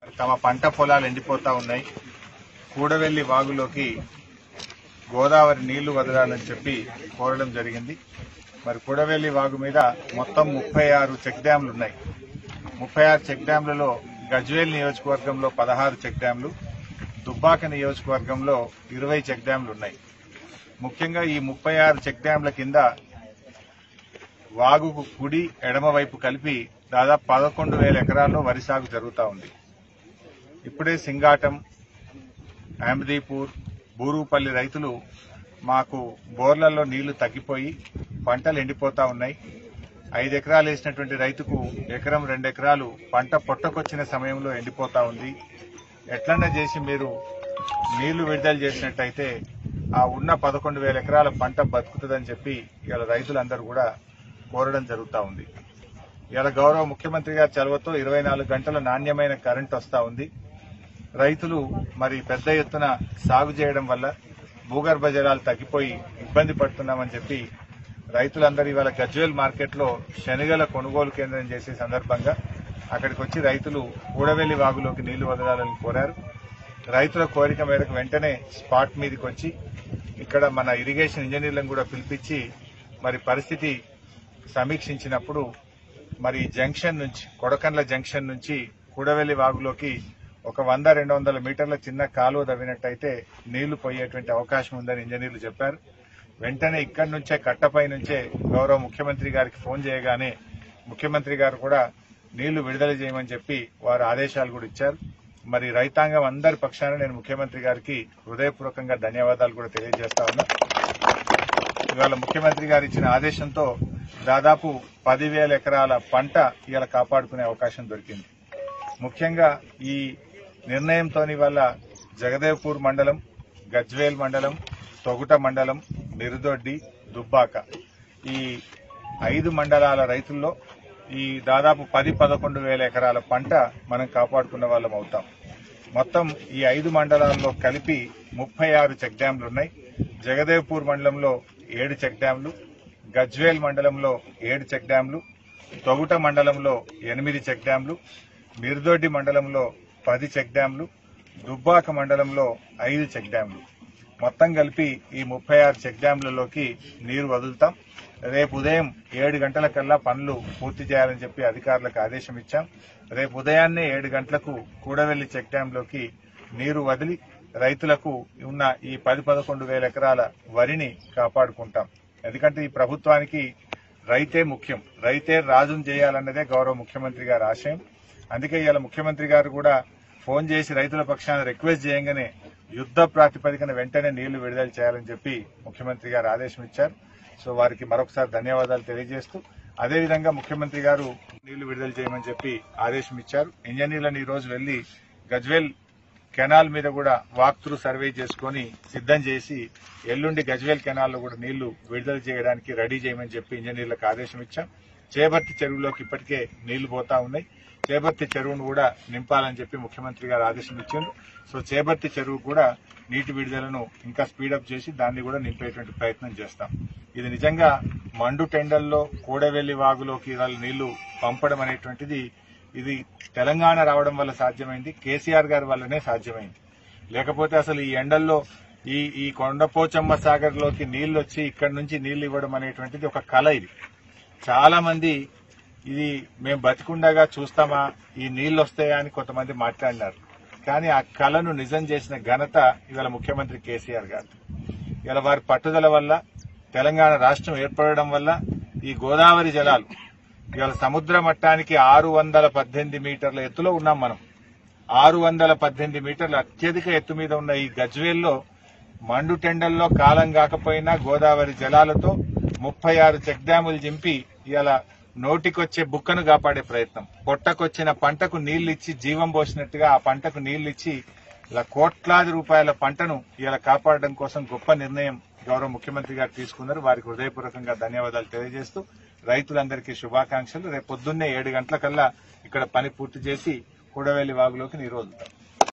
తమ పంట పొలాలు ఎండిపోతా ఉన్నాయి కూడవెల్లి వాగులోకి గోదావరి నీళ్లు వదలాలని చెప్పి కోరడం జరిగింది మరి కూడవెల్లి వాగు మీద మొత్తం ముప్పై ఆరు చెక్ డ్యాంలు ఉన్నాయి ముప్పై ఆరు చెక్ డ్యాంలలో గజ్వేల్ నియోజకవర్గంలో పదహారు చెక్ డ్యాంలు దుబ్బాక నియోజకవర్గంలో ఇరవై చెక్ డ్యాంలు ఉన్నాయి ముఖ్యంగా ఈ ముప్పై ఆరు చెక్ డ్యాంల కింద వాగుకు కుడి ఎడమ వైపు కలిపి దాదాపు పదకొండు వేల ఎకరాల్లో వరి సాగు జరుగుతూ ఉంది ఇప్పుడే సింగాటం అహ్మదీపూర్ బూరుపల్లి రైతులు మాకు బోర్లలో నీళ్లు తగ్గిపోయి పంటలు ఎండిపోతా ఉన్నాయి ఐదు ఎకరాలు వేసినటువంటి రైతుకు ఎకరం రెండు ఎకరాలు పంట పొట్టకొచ్చిన సమయంలో ఎండిపోతా ఉంది ఎట్లన్నా చేసి మీరు నీళ్లు విడుదల చేసినట్టయితే ఆ ఉన్న పదకొండు వేల ఎకరాల పంట బతుకుతుందని చెప్పి ఇవాళ రైతులందరూ కూడా కోరడం జరుగుతూ ఉంది ఇవాళ గౌరవ ముఖ్యమంత్రి గారి చొరవతో ఇరవై నాలుగు గంటల నాణ్యమైన కరెంట్ వస్తా ఉంది రైతులు మరి పెద్ద ఎత్తున సాగు చేయడం వల్ల భూగర్భ జలాలు తగ్గిపోయి ఇబ్బంది పడుతున్నామని చెప్పి రైతులందరూ ఇవాళ గజ్వేల్ మార్కెట్లో శనగల కొనుగోలు కేంద్రం చేసే సందర్భంగా అక్కడికి వచ్చి రైతులు కూడవెల్లి వాగులోకి నీళ్లు వదలాలని కోరారు రైతుల కోరిక మేరకు వెంటనే స్పాట్ మీదకి వచ్చి ఇక్కడ మన ఇరిగేషన్ ఇంజనీర్లను కూడా పిలిపించి మరి పరిస్థితి సమీక్షించినప్పుడు మరి జంక్షన్ నుంచి కొడకండ్ల జంక్షన్ నుంచి కూడవెల్లి వాగులోకి ఒక వంద రెండు వందల మీటర్ల చిన్న కాలువ తవ్వినట్టయితే నీళ్లు పోయేటువంటి అవకాశం ఉందని ఇంజనీర్లు చెప్పారు వెంటనే ఇక్కడి నుంచే కట్టపై నుంచే గౌరవ ముఖ్యమంత్రి గారికి ఫోన్ చేయగానే ముఖ్యమంత్రి గారు కూడా నీళ్లు విడుదల చేయమని చెప్పి వారు ఆదేశాలు కూడా ఇచ్చారు మరి రైతాంగం అందరి పక్షాన నేను ముఖ్యమంత్రి గారికి హృదయపూర్వకంగా ధన్యవాదాలు కూడా తెలియజేస్తా ఉన్నా ఇవాళ ముఖ్యమంత్రి గారు ఇచ్చిన ఆదేశంతో దాదాపు పదివేల ఎకరాల పంట ఇవాళ కాపాడుకునే అవకాశం దొరికింది ముఖ్యంగా ఈ నిర్ణయంతో వల్ల జగదేవ్పూర్ మండలం గజ్వేల్ మండలం తొగుట మండలం మిరుదొడ్డి దుబ్బాక ఈ ఐదు మండలాల రైతుల్లో ఈ దాదాపు పది పదకొండు వేల ఎకరాల పంట మనం కాపాడుకున్న వాళ్ళం అవుతాం మొత్తం ఈ ఐదు మండలాల్లో కలిపి ముప్పై ఆరు చెక్ డ్యాంలు ఉన్నాయి జగదేవ్పూర్ మండలంలో ఏడు చెక్ డ్యాంలు గజ్వేల్ మండలంలో ఏడు చెక్ డ్యాంలు తొగుట మండలంలో ఎనిమిది చెక్ డ్యాంలు మిర్దొడ్డి మండలంలో పది చెక్ డ్యాంలు దుబ్బాక మండలంలో ఐదు చెక్ డ్యాంలు మొత్తం కలిపి ఈ ముప్పై ఆరు చెక్ డ్యాంలలోకి నీరు వదులుతాం రేపు ఉదయం ఏడు గంటల కల్లా పనులు పూర్తి చేయాలని చెప్పి అధికారులకు ఆదేశం ఇచ్చాం రేపు ఉదయాన్నే ఏడు గంటలకు కూడవెల్లి చెక్ డ్యాంలోకి నీరు వదిలి రైతులకు ఉన్న ఈ పది పదకొండు వేల ఎకరాల వరిని కాపాడుకుంటాం ఎందుకంటే ఈ ప్రభుత్వానికి రైతే ముఖ్యం రైతే రాజును చేయాలన్నదే గౌరవ ముఖ్యమంత్రి గారి ఆశయం అందుకే ఇవాళ ముఖ్యమంత్రి గారు కూడా ఫోన్ చేసి రైతుల పక్షాన రిక్వెస్ట్ చేయంగానే యుద్ధ ప్రాతిపదికన వెంటనే నీళ్లు విడుదల చేయాలని చెప్పి ముఖ్యమంత్రి గారు ఆదేశం ఇచ్చారు సో వారికి మరొకసారి ధన్యవాదాలు తెలియజేస్తూ అదేవిధంగా ముఖ్యమంత్రి గారు నీళ్లు విడుదల చేయమని చెప్పి ఆదేశం ఇచ్చారు ఇంజనీర్లను ఈ రోజు వెళ్లి గజ్వేల్ కెనాల్ మీద కూడా వాక్ త్రూ సర్వే చేసుకుని సిద్ధం చేసి ఎల్లుండి గజ్వేల్ కెనాల్లో కూడా నీళ్లు విడుదల చేయడానికి రెడీ చేయమని చెప్పి ఇంజనీర్లకు ఆదేశం ఇచ్చాం చేపర్తి చెరువులోకి ఇప్పటికే నీళ్లు పోతా ఉన్నాయి చేపర్తి చెరువును కూడా నింపాలని చెప్పి ముఖ్యమంత్రి గారు ఆదేశం ఇచ్చారు సో చేపర్తి చెరువు కూడా నీటి విడుదలను ఇంకా స్పీడప్ చేసి దాన్ని కూడా నింపేటువంటి ప్రయత్నం చేస్తాం ఇది నిజంగా మండు టెండల్లో కూడవెల్లి వాగులోకి వాళ్ళ నీళ్లు పంపడం అనేటువంటిది ఇది తెలంగాణ రావడం వల్ల సాధ్యమైంది కేసీఆర్ గారి వల్లనే సాధ్యమైంది లేకపోతే అసలు ఈ ఎండల్లో ఈ ఈ కొండపోచమ్మ సాగర్ లోకి నీళ్లు వచ్చి ఇక్కడి నుంచి నీళ్లు ఇవ్వడం అనేటువంటిది ఒక కళ ఇది చాలా మంది ఇది మేము బతికుండగా చూస్తామా ఈ నీళ్లు వస్తాయా అని కొంతమంది మాట్లాడినారు కానీ ఆ కళను నిజం చేసిన ఘనత ఇవాళ ముఖ్యమంత్రి కేసీఆర్ గారు ఇవాళ వారి పట్టుదల వల్ల తెలంగాణ రాష్ట్రం ఏర్పడడం వల్ల ఈ గోదావరి జలాలు ఇవాళ సముద్ర మట్టానికి ఆరు వందల పద్దెనిమిది మీటర్ల ఎత్తులో ఉన్నాం మనం ఆరు వందల పద్దెనిమిది మీటర్ల అత్యధిక ఎత్తు మీద ఉన్న ఈ గజ్వేల్లో మండు టెండల్లో కాలం కాకపోయినా గోదావరి జలాలతో ముప్పై ఆరు చెక్ డ్యాములు జింపి ఇలా నోటికొచ్చే బుక్కను కాపాడే ప్రయత్నం పొట్టకొచ్చిన పంటకు నీళ్లిచ్చి జీవం పోసినట్టుగా ఆ పంటకు నీళ్లిచ్చి ఇలా కోట్లాది రూపాయల పంటను ఇలా కాపాడడం కోసం గొప్ప నిర్ణయం గౌరవ ముఖ్యమంత్రి గారు తీసుకున్నారు వారికి హృదయపూర్వకంగా ధన్యవాదాలు తెలియజేస్తూ రైతులందరికీ శుభాకాంక్షలు రేపు పొద్దున్నే ఏడు గంటలకల్లా ఇక్కడ పని పూర్తి చేసి కూడవెల్లి వాగులోకి నీరు వదులుతాం